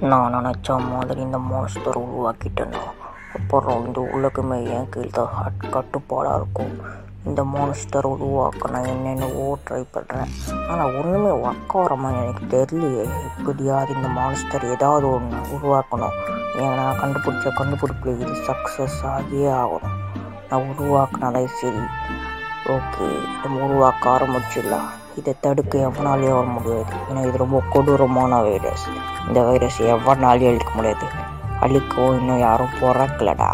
நான் நினச்ச மாதிரி இந்த மான்ஸ்டர் உருவாக்கிட்டேன்னா அப்புறம் இந்த உலகமே என் கீழ் தான் கட்டுப்பாடாக இருக்கும் இந்த மான்ஸ்டர் உருவாக்க நான் என்னென்னவோ ட்ரை பண்ணுறேன் ஆனால் ஒன்றுமே ஒர்க் ஆகிற மாதிரி எனக்கு தெரியலையே எப்படியாவது இந்த மான்ஸ்டர் ஏதாவது ஒன்று உருவாக்கணும் ஏன்னா நான் கண்டுபிடிச்ச கண்டுபிடிப்பில் இது சக்ஸஸ் ஆகியே ஆகணும் நான் உருவாக்குனாலே சரி ஓகே நம்ம உருவாக்க ஆரம்பிச்சிடலாம் இதை தடுக்க எவனாலேயும் வர முடியாது ஏன்னா இது ரொம்ப கொடூரமான வைரஸ் இந்த வைரஸ் எவனாலையும் அழிக்க முடியாது அழிக்கவும் இன்னும் யாரும் பிறக்கலடா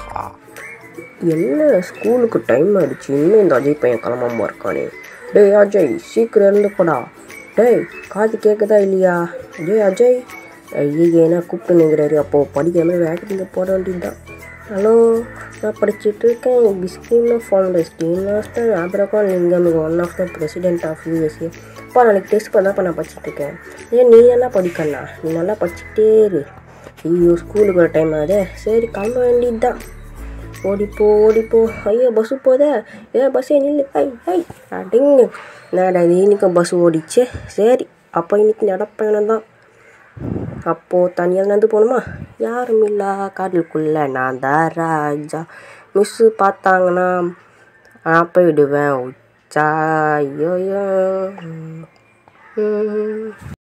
என்ன ஸ்கூலுக்கு டைம் ஆயிடுச்சு இன்னும் இந்த அஜய் பையன் கிளம்பாம இருக்கானே டேய் அஜய் சீக்கிரம் எழுந்துப்படா டேய் காது கேட்குதா இல்லையா டேய் அஜய் ஐயா என்ன கூப்பிட்டு நிற்கிறாரு அப்போது படிக்கிற மாதிரி வேகத்தில் போட வேண்டியதுதான் ஹலோ நான் படிச்சுட்டு இருக்கேன் பிஸ்கின் ஃபவுண்டர்ஸ் டீனாஸ்டர் Abraham Lincoln one of the president of USA அப்பா நாளைக்கு டெஸ்ட் பண்ணாப்பா நான் படிச்சுட்டு இருக்கேன் ஏன் நீ நல்லா படிக்கண்ணா நீ நல்லா படிச்சுட்டே இரு ஐயோ ஸ்கூலுக்கு ஒரு டைம் ஆகுதே சரி கிளம்ப வேண்டியது தான் ஓடிப்போ ஓடிப்போ ஐயோ பஸ்ஸு போதே ஏ பஸ்ஸே நில்லு ஐ ஐ அடிங்க என்னடா இது இன்னைக்கு பஸ் ஓடிச்சு சரி அப்போ இன்னைக்கு நடப்பயணம் தான் அப்போது தனியாக நடந்து போகணுமா யாரும் இல்லா காட்டுக்குள்ளே நான் தான் ராஜா மிஸ்ஸு பார்த்தாங்கன்னா நான் போயிடுவேன் உச்சா ஐயோ